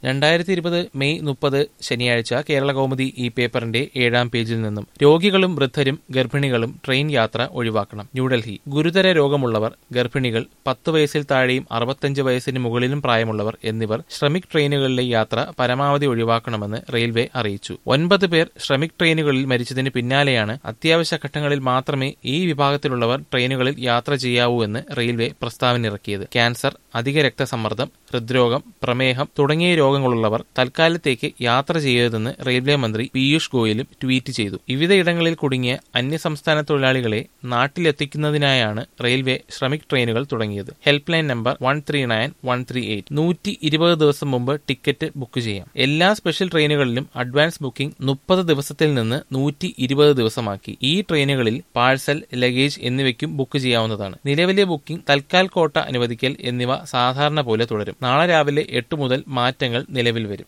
രണ്ടായിരത്തി ഇരുപത് മെയ് മുപ്പത് ശനിയാഴ്ച കേരള കൗമുദി ഈ പേപ്പറിന്റെ ഏഴാം പേജിൽ നിന്നും രോഗികളും വൃദ്ധരും ഗർഭിണികളും ട്രെയിൻ യാത്ര ഒഴിവാക്കണം ന്യൂഡൽഹി ഗുരുതര രോഗമുള്ളവർ ഗർഭിണികൾ പത്ത് വയസ്സിൽ താഴെയും അറുപത്തഞ്ച് വയസ്സിന് മുകളിലും പ്രായമുള്ളവർ എന്നിവർ ശ്രമിക് ട്രെയിനുകളിലെ യാത്ര പരമാവധി ഒഴിവാക്കണമെന്ന് റെയിൽവേ അറിയിച്ചു ഒൻപത് പേർ ശ്രമിക് ട്രെയിനുകളിൽ മരിച്ചതിന് പിന്നാലെയാണ് അത്യാവശ്യ ഘട്ടങ്ങളിൽ മാത്രമേ ഈ വിഭാഗത്തിലുള്ളവർ ട്രെയിനുകളിൽ യാത്ര ചെയ്യാവൂ എന്ന് റെയിൽവേ പ്രസ്താവനയിറക്കിയത് ക്യാൻസർ അധിക രക്തസമ്മർദ്ദം ഹൃദ്രോഗം പ്രമേഹം തുടങ്ങിയ രോഗങ്ങളുള്ളവർ തൽക്കാലത്തേക്ക് യാത്ര ചെയ്യരുതെന്ന് റെയിൽവേ മന്ത്രി പീയൂഷ് ഗോയലും ട്വീറ്റ് ചെയ്തു വിവിധയിടങ്ങളിൽ കുടുങ്ങിയ അന്യസംസ്ഥാന തൊഴിലാളികളെ നാട്ടിലെത്തിക്കുന്നതിനായാണ് റെയിൽവേ ശ്രമിക് ട്രെയിനുകൾ തുടങ്ങിയത് helpline number one three nine one three eight നൂറ്റി ഇരുപത് ദിവസം മുമ്പ് ടിക്കറ്റ് ബുക്ക് ചെയ്യാം എല്ലാ സ്പെഷ്യൽ ട്രെയിനുകളിലും അഡ്വാൻസ് ബുക്കിംഗ് മുപ്പത് ദിവസത്തിൽ നിന്ന് നൂറ്റി ഇരുപത് ദിവസമാക്കി ഈ ട്രെയിനുകളിൽ പാഴ്സൽ ലഗേജ് എന്നിവയ്ക്കും ബുക്ക് ചെയ്യാവുന്നതാണ് നിലവിലെ ബുക്കിംഗ് തൽക്കാൽ കോട്ട അനുവദിക്കൽ എന്നിവ സാധാരണ പോലെ തുടരും നാളെ രാവിലെ എട്ട് മുതൽ മാറ്റങ്ങൾ നിലവിൽ വരും